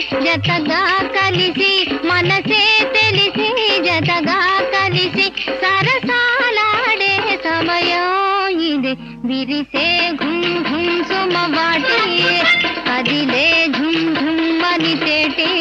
జతగా కలిసి మనసే తెలిసి జతగా కలిసి సరసాలాడే సమయం ఇది విరిసే ఘుమ్ ఘుమ్ సుమవాటి కదిలే ఝుమ్ ఝుమ్ అని తేటి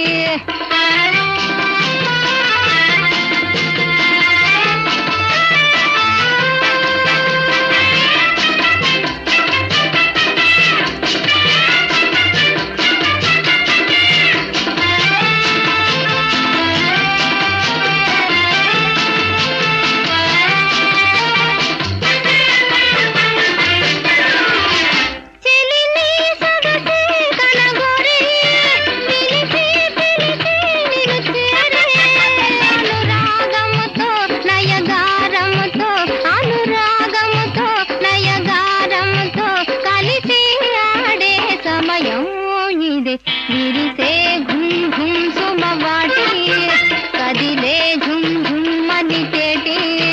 చెలిని సొగసే కనగొరి పిలిచి పిలిచి నిన్ను చేరే అనురాగముతో నయగారముతో అనురాగముతో నయగారముతో కలిసి ఆడే సమయం ఇది విరిసే ఘుమ్ ఘుమ్ సుమవాటి కదిలే ఝుమ్ ఝుమ్ అని తేటి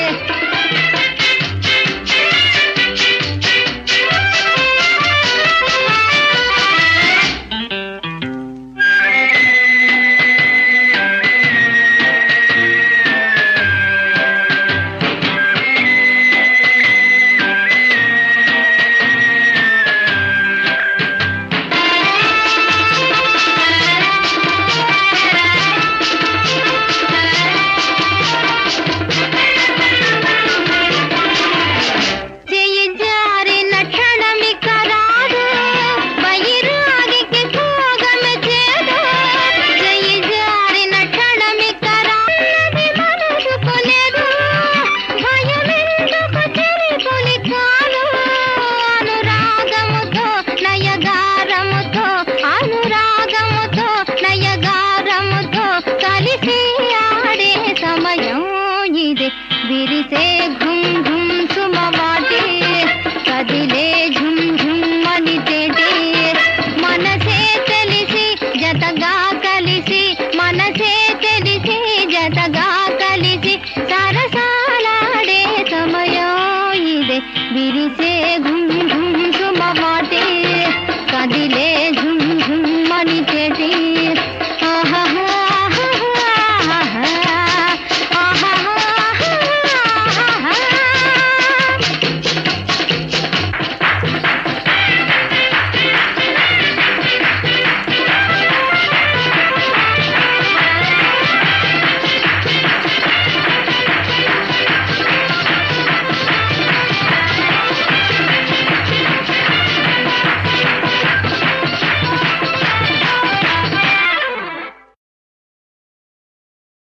చెయ్యి జారిన క్షణమిక రాదు బైరాగికి భోగము చేదు చెయ్యి జారిన క్షణమిక రాది మనసుకులేదు భయమెందుకు చెరిపులి కాను అనురాగముతో నయగారముతో అనురాగముతో నయగారముతో కలిసి ఆడే సమయం ఇది విరిసే ఘుమ్ ఘుమ్ సుమవాటి కదిలే ఝుమ్ ఝుమ్ అని తేటి మనసే తెలిసి జతగా కలిసి మనసే తెలిసి జతగా కలిసి సరసాలాడే సమయం ఇదే విరిసే ఘుమ్